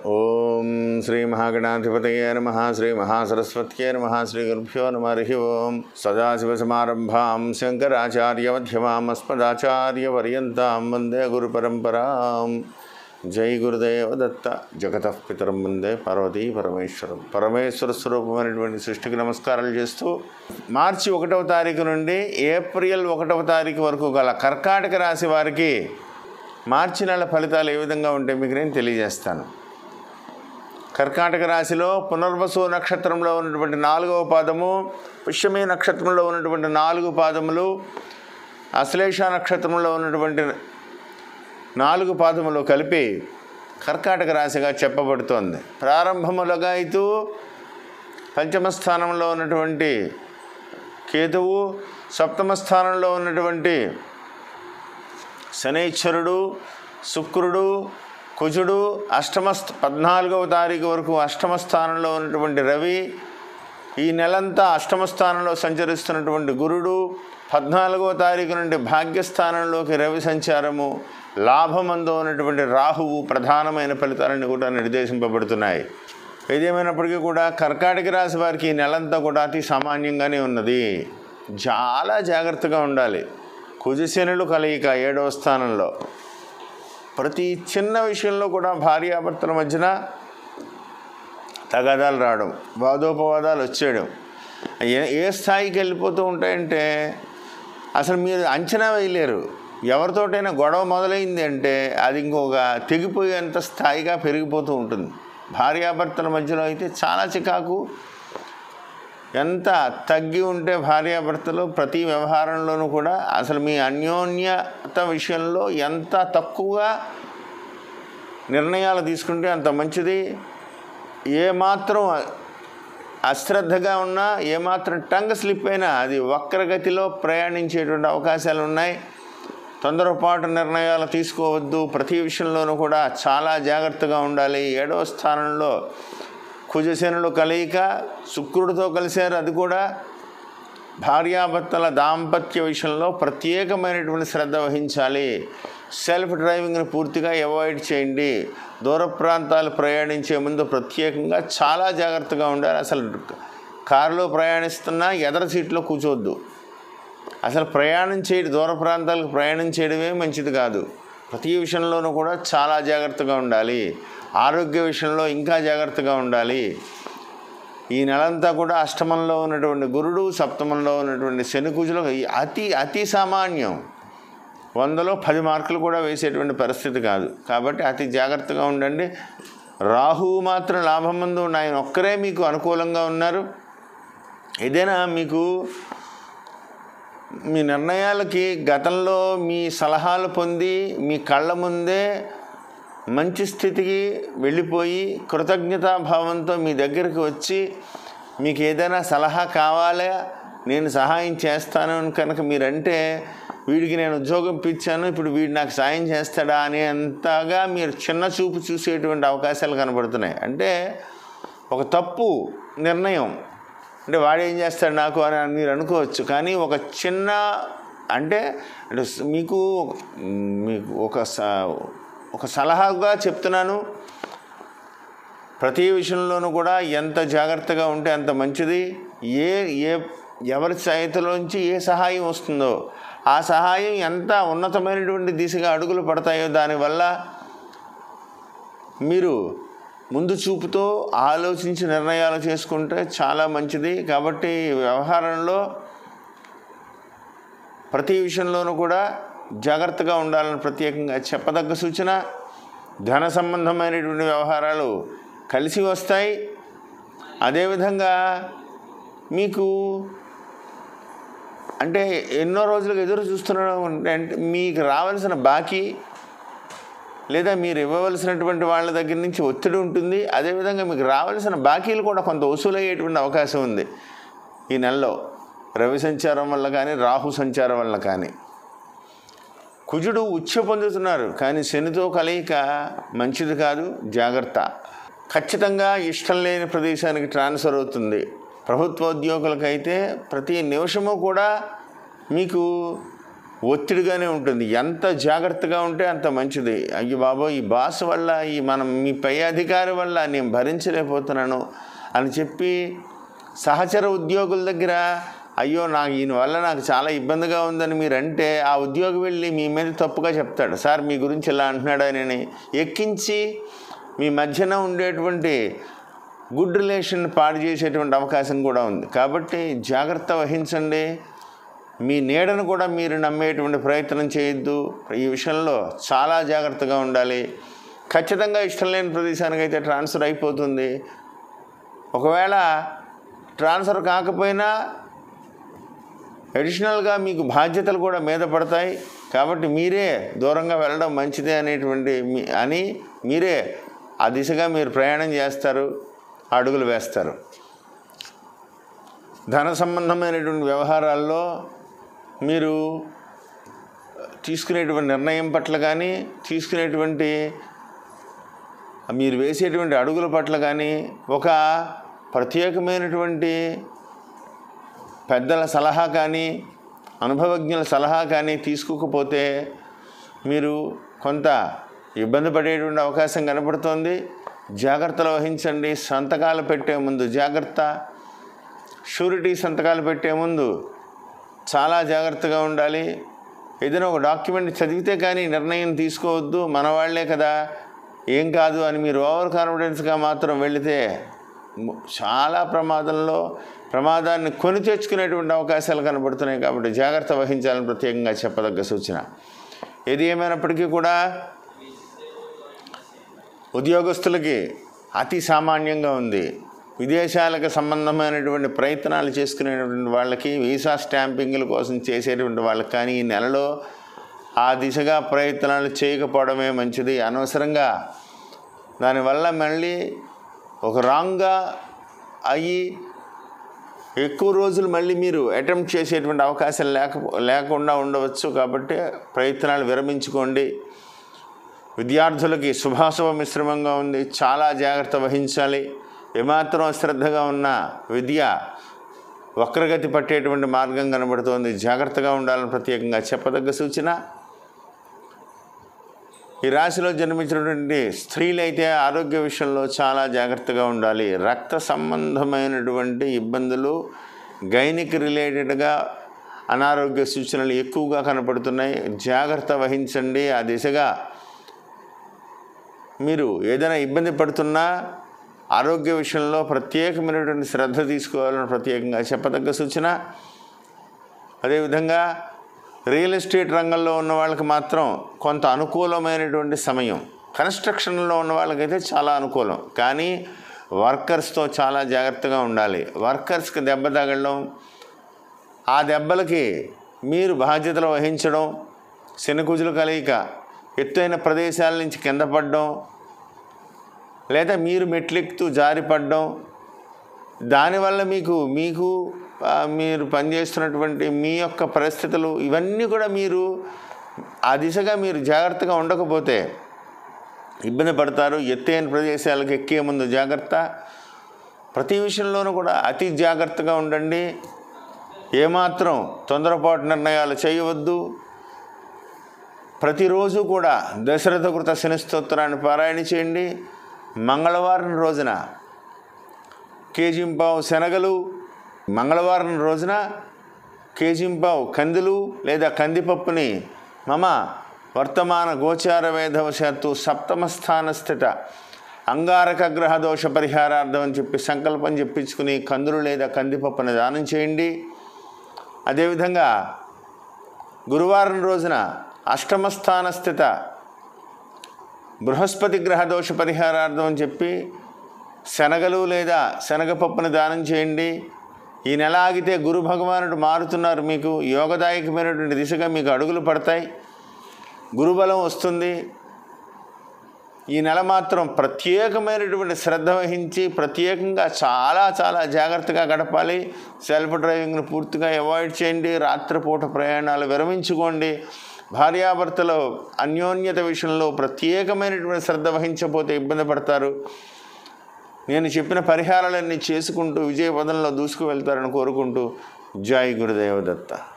ఓం శ్రీ మహాగణాధిపతయే నమ శ్రీ మహాసరస్వత్యే నమ శ్రీ గురుభ్యో నమ హరి ఓం సదాశివసమారంభాం శంకరాచార్యమధ్యమాం అస్మదాచార్యపర్యంతాం వందే గురుపరంపరాం జై గురుదేవ దత్త జగత పితరం ముందే పార్వతీ పరమేశ్వరం పరమేశ్వర స్వరూపమైనటువంటి సృష్టికి నమస్కారాలు చేస్తూ మార్చి ఒకటవ తారీఖు నుండి ఏప్రిల్ ఒకటవ తారీఖు వరకు గల కర్కాటక రాశి వారికి మార్చి నెల ఫలితాలు ఏ విధంగా ఉంటాయి మీకు నేను తెలియజేస్తాను కర్కాటక రాశిలో పునర్వసు నక్షత్రంలో ఉన్నటువంటి నాలుగవ పాదము పుష్యమి నక్షత్రంలో ఉన్నటువంటి నాలుగు పాదములు అశ్లేష నక్షత్రంలో ఉన్నటువంటి నాలుగు పాదములు కలిపి కర్కాటక రాశిగా చెప్పబడుతోంది ప్రారంభములుగా అయితే పంచమ స్థానంలో ఉన్నటువంటి కేతువు సప్తమ స్థానంలో ఉన్నటువంటి శనైశ్వరుడు శుక్రుడు కుజుడు అష్టమ స్థ- పద్నాలుగవ తారీఖు వరకు అష్టమ స్థానంలో ఉన్నటువంటి రవి ఈ నెలంతా అష్టమ స్థానంలో సంచరిస్తున్నటువంటి గురుడు పద్నాలుగవ తారీఖు నుండి భాగ్యస్థానంలోకి రవి సంచారము లాభమందు ఉన్నటువంటి రాహువు ప్రధానమైన ఫలితాలను కూడా నిర్దేశింపబడుతున్నాయి ఏదేమైనప్పటికీ కూడా కర్కాటక రాశి వారికి ఈ నెలంతా కూడా అతి సామాన్యంగానే ఉన్నది చాలా జాగ్రత్తగా ఉండాలి కుజశనులు కలయిక ఏడవ స్థానంలో ప్రతి చిన్న విషయంలో కూడా భార్యాభర్తల మధ్యన తగాదాలు రావడం వాదోపవాదాలు వచ్చేయడం ఏ ఏ స్థాయికి వెళ్ళిపోతూ ఉంటాయంటే అసలు మీరు అంచనా వేయలేరు ఎవరితోటైనా గొడవ మొదలైంది అంటే అది ఇంకొక తెగిపోయేంత స్థాయిగా పెరిగిపోతూ ఉంటుంది భార్యాభర్తల మధ్యలో అయితే చాలా చికాకు ఎంత తగ్గి ఉంటే భార్యాభర్తలు ప్రతి వ్యవహారంలోనూ కూడా అసలు మీ అన్యోన్యత విషయంలో ఎంత తక్కువగా నిర్ణయాలు తీసుకుంటే అంత మంచిది ఏమాత్రం అశ్రద్ధగా ఉన్నా ఏమాత్రం టంగ్ స్లిప్ అయినా అది వక్రగతిలో ప్రయాణించేటువంటి అవకాశాలు ఉన్నాయి తొందరపాటు నిర్ణయాలు తీసుకోవద్దు ప్రతి విషయంలోనూ కూడా చాలా జాగ్రత్తగా ఉండాలి ఏడవ స్థానంలో కుజశనులు కలయిక శుక్రుడితో కలిశారు అది కూడా భార్యాభర్తల దాంపత్య విషయంలో ప్రత్యేకమైనటువంటి శ్రద్ధ వహించాలి సెల్ఫ్ డ్రైవింగ్ని పూర్తిగా అవాయిడ్ చేయండి దూర ప్రాంతాలు ప్రయాణించే ముందు ప్రత్యేకంగా చాలా జాగ్రత్తగా ఉండాలి అసలు కారులో ప్రయాణిస్తున్నా ఎదర సీట్లో కూర్చోవద్దు అసలు ప్రయాణం చేయడం దూర ప్రాంతాలకు ప్రయాణం చేయడమే మంచిది కాదు ప్రతి విషయంలోనూ కూడా చాలా జాగ్రత్తగా ఉండాలి ఆరోగ్య విషయంలో ఇంకా జాగ్రత్తగా ఉండాలి ఈ నెలంతా కూడా అష్టమంలో ఉన్నటువంటి గురుడు సప్తమంలో ఉన్నటువంటి శనికుజులు అతి అతి సామాన్యం వందలో పది మార్కులు కూడా వేసేటువంటి పరిస్థితి కాదు కాబట్టి అతి జాగ్రత్తగా ఉండండి రాహువు మాత్రం లాభం ముందు ఉన్న ఆయన ఒక్కరే మీకు అనుకూలంగా ఉన్నారు ఏదైనా మీకు మీ నిర్ణయాలకి గతంలో మీ సలహాలు పొంది మీ కళ్ళ ముందే మంచి స్థితికి వెళ్ళిపోయి కృతజ్ఞతాభావంతో మీ దగ్గరికి వచ్చి మీకు ఏదైనా సలహా కావాలా నేను సహాయం చేస్తాను అని కనుక మీరంటే వీడికి నేను ఉద్యోగం ఇప్పించాను ఇప్పుడు వీడు నాకు సాయం చేస్తాడా అనేంతగా మీరు చిన్న చూపు చూసేటువంటి అవకాశాలు కనబడుతున్నాయి అంటే ఒక తప్పు నిర్ణయం అంటే వాడు ఏం చేస్తాడు నాకు అని మీరు అనుకోవచ్చు కానీ ఒక చిన్న అంటే అంటే స- మీకు ఒక- మీకు ఒక స- ఒక సలహాగా చెప్తున్నాను ప్రతి విషయంలోనూ కూడా ఎంత జాగ్రత్తగా ఉంటే అంత మంచిది ఏ ఏ ఎవరి చేతిలోంచి ఏ సహాయం వస్తుందో ఆ సహాయం ఎంత ఉన్నతమైనటువంటి దిశగా అడుగులు పడతాయో దానివల్ల మీరు ముందు చూపుతో ఆలోచించి నిర్ణయాలు చేసుకుంటే చాలా మంచిది కాబట్టి వ్యవహారంలో ప్రతి విషయంలోనూ కూడా జాగ్రత్తగా ఉండాలని ప్రత్యేకంగా చెప్పదగ్గ సూచన ధన సంబంధమైనటువంటి వ్యవహారాలు కలిసి వస్తాయి అదేవిధంగా మీకు అంటే ఎన్నో రోజులుగా ఎదురు చూస్తున్నాడు అంటే మీకు రావాల్సిన బాకీ లేదా మీరు ఇవ్వవలసినటువంటి వాళ్ళ దగ్గర నుంచి ఒత్తిడి ఉంటుంది అదేవిధంగా మీకు రావాల్సిన బాకీలు కూడా కొంత వసూలయ్యేటువంటి అవకాశం ఉంది ఈ నెలలో రవి సంచారం వల్ల కానీ రాహు సంచారం వల్ల కానీ కుజుడు ఉచ్చ పొందుతున్నారు కానీ శనితో కలయిక మంచిది కాదు జాగ్రత్త ఖచ్చితంగా ఇష్టం లేని ప్రదేశానికి ట్రాన్స్ఫర్ అవుతుంది ప్రభుత్వ ఉద్యోగులకైతే ప్రతి నిమిషము కూడా మీకు ఒత్తిడిగానే ఉంటుంది ఎంత జాగ్రత్తగా ఉంటే అంత మంచిది అయ్యి బాబో ఈ బాస్ వల్ల ఈ మనం మీ పై అధికారి వల్ల నేను భరించలేకపోతున్నాను అని చెప్పి సహచర ఉద్యోగుల దగ్గర అయ్యో నాకు ఈయన వల్ల నాకు చాలా ఇబ్బందిగా ఉందని మీరు అంటే ఆ ఉద్యోగి వెళ్ళి మీ మీద తప్పుగా చెప్తాడు సార్ మీ గురించి ఇలా అంటున్నాడు అని ఎక్కించి మీ మధ్యన ఉండేటువంటి గుడ్ రిలేషన్ పాడు చేసేటువంటి అవకాశం కూడా ఉంది కాబట్టి జాగ్రత్త వహించండి మీ నీడను కూడా మీరు నమ్మేటువంటి ప్రయత్నం చేయొద్దు ఈ విషయంలో చాలా జాగ్రత్తగా ఉండాలి ఖచ్చితంగా ఇష్టం లేని ప్రదేశానికి అయితే ట్రాన్స్ఫర్ అయిపోతుంది ఒకవేళ ట్రాన్స్ఫర్ కాకపోయినా అడిషనల్గా మీకు బాధ్యతలు కూడా మీద పడతాయి కాబట్టి మీరే దూరంగా వెళ్ళడం మంచిదే అనేటువంటి మీ- అని మీరే ఆ దిశగా మీరు ప్రయాణం చేస్తారు అడుగులు వేస్తారు ధన సంబంధమైనటువంటి వ్యవహారాల్లో మీరు తీసుకునేటువంటి నిర్ణయం పట్ల కానీ తీసుకునేటువంటి మీరు వేసేటువంటి అడుగుల పట్ల కానీ ఒక ప్రత్యేకమైనటువంటి పెద్దల సలహా కానీ అనుభవజ్ఞుల సలహా కానీ తీసుకోకపోతే మీరు కొంత ఇబ్బంది పడేటువంటి అవకాశం కనపడుతోంది జాగ్రత్తలు వహించండి సంతకాలు పెట్టే ముందు జాగ్రత్త షూరిటీ సంతకాలు పెట్టే ముందు చాలా జాగ్రత్తగా ఉండాలి ఏదైనా ఒక డాక్యుమెంట్ చదివితే కానీ నిర్ణయం తీసుకోవద్దు మన వాళ్ళే కదా ఏం కాదు అని మీరు ఓవర్ కాన్ఫిడెన్స్గా మాత్రం వెళితే ము- చాలా ప్రమాదంలో ప్రమాదాన్ని కొని తెచ్చుకునేటువంటి అవకాశాలు కనబడుతున్నాయి కాబట్టి జాగ్రత్త వహించాలని ప్రత్యేకంగా చెప్పదగ్గ సూచన ఏది ఏమైనప్పటికీ కూడా ఉద్యోగస్తులకి అతి సామాన్యంగా ఉంది విదేశాలకు సంబంధమైనటువంటి ప్రయత్నాలు చేసుకునేటువంటి వాళ్ళకి వీసా స్టాంపింగ్ల కోసం చేసేటువంటి వాళ్ళకి కానీ ఈ నెలలో ఆ దిశగా ప్రయత్నాలు చేయకపోవడమే మంచిది అనవసరంగా దానివల్ల మళ్ళీ ఒక రాంగ్గా అయ్యి ఎక్కువ రోజులు మళ్ళీ మీరు అటెంప్ట్ చేసేటువంటి అవకాశం లేక లేకుండా ఉండవచ్చు కాబట్టి ప్రయత్నాలు విరమించుకోండి విద్యార్థులకి శుభాశుభ మిశ్రమంగా ఉంది చాలా జాగ్రత్త వహించాలి ఏమాత్రం అశ్రద్ధగా ఉన్న విద్య వక్రగతి పట్టేటువంటి మార్గం కనబడుతోంది జాగ్రత్తగా ఉండాలని ప్రత్యేకంగా చెప్పదగ్గ సూచన ఈ రాశిలో జన్మించినటువంటి స్త్రీలైతే ఆరోగ్య విషయంలో చాలా జాగ్రత్తగా ఉండాలి రక్త సంబంధమైనటువంటి ఇబ్బందులు గైనిక్ రిలేటెడ్గా అనారోగ్య సూచనలు ఎక్కువగా కనపడుతున్నాయి జాగ్రత్త వహించండి ఆ దిశగా మీరు ఏదైనా ఇబ్బంది పడుతున్నా ఆరోగ్య విషయంలో ప్రత్యేకమైనటువంటి శ్రద్ధ తీసుకోవాలని ప్రత్యేకంగా చెప్పదగ్గ సూచన అదేవిధంగా రియల్ ఎస్టేట్ రంగంలో ఉన్న వాళ్ళకి మాత్రం కొంత అనుకూలమైనటువంటి సమయం కన్స్ట్రక్షన్లో ఉన్న వాళ్ళకైతే చాలా అనుకూలం కానీ వర్కర్స్తో చాలా జాగ్రత్తగా ఉండాలి వర్కర్స్కి దెబ్బ తగలడం ఆ దెబ్బలకి మీరు బాధ్యతలు వహించడం శనకుజులు కలయిక ఎత్తైన ప్రదేశాల నుంచి కింద పడడం లేదా మీరు మెట్లెక్కుతూ జారిపడడం దానివల్ల మీకు మీకు ఆ, మీరు పనిచేస్తున్నటువంటి మీ యొక్క పరిస్థితులు ఇవన్నీ కూడా మీరు ఆ దిశగా మీరు జాగ్రత్తగా ఉండకపోతే ఇబ్బంది పడతారు ఎత్తైన ప్రదేశాలకు ఎక్కే ముందు జాగ్రత్త ప్రతి విషయంలోనూ కూడా అతి జాగ్రత్తగా ఉండండి ఏమాత్రం తొందరపాటు నిర్ణయాలు చేయవద్దు ప్రతిరోజు కూడా దశరథ కృత శని స్తోత్రాన్ని పారాయణ చేయండి మంగళవారం రోజున కేజింపావు శనగలు మంగళవారం రోజున కేజింపావు కందులు లేదా కందిపప్పుని మమ వర్తమాన గోచార వేధవశాత్తు సప్తమ స్థాన స్థిత అంగారక గ్రహ దోష పరిహారార్థం అని చెప్పి సంకల్పం చెప్పించుకుని కందులు లేదా కందిపప్పుని దానం చేయండి అదేవిధంగా గురువారం రోజున అష్టమ స్థాన స్థిత బృహస్పతి గ్రహ దోష పరిహారార్థం అని చెప్పి శనగలు లేదా శనగపప్పుని దానం చేయండి ఈ నెల ఆగితే గురు భగవానుడు మారుతున్నారు మీకు యోగదాయకమైనటువంటి దిశగా మీకు అడుగులు పడతాయి గురుబలం వస్తుంది ఈ నెల మాత్రం ప్రత్యేకమైనటువంటి శ్రద్ధ వహించి ప్రత్యేకంగా చాలా చాలా జాగ్రత్తగా గడపాలి సెల్ఫ్ డ్రైవింగ్ను పూర్తిగా అవాయిడ్ చేయండి రాత్రిపూట ప్రయాణాలు విరమించుకోండి భార్యాభర్తల అన్యోన్యత విషయంలో ప్రత్యేకమైనటువంటి శ్రద్ధ వహించకపోతే ఇబ్బంది పడతారు నేను చెప్పిన పరిహారాలన్నీ చేసుకుంటూ విజయపదంలో దూసుకు వెళ్తారని కోరుకుంటూ జై గురుదేవదత్త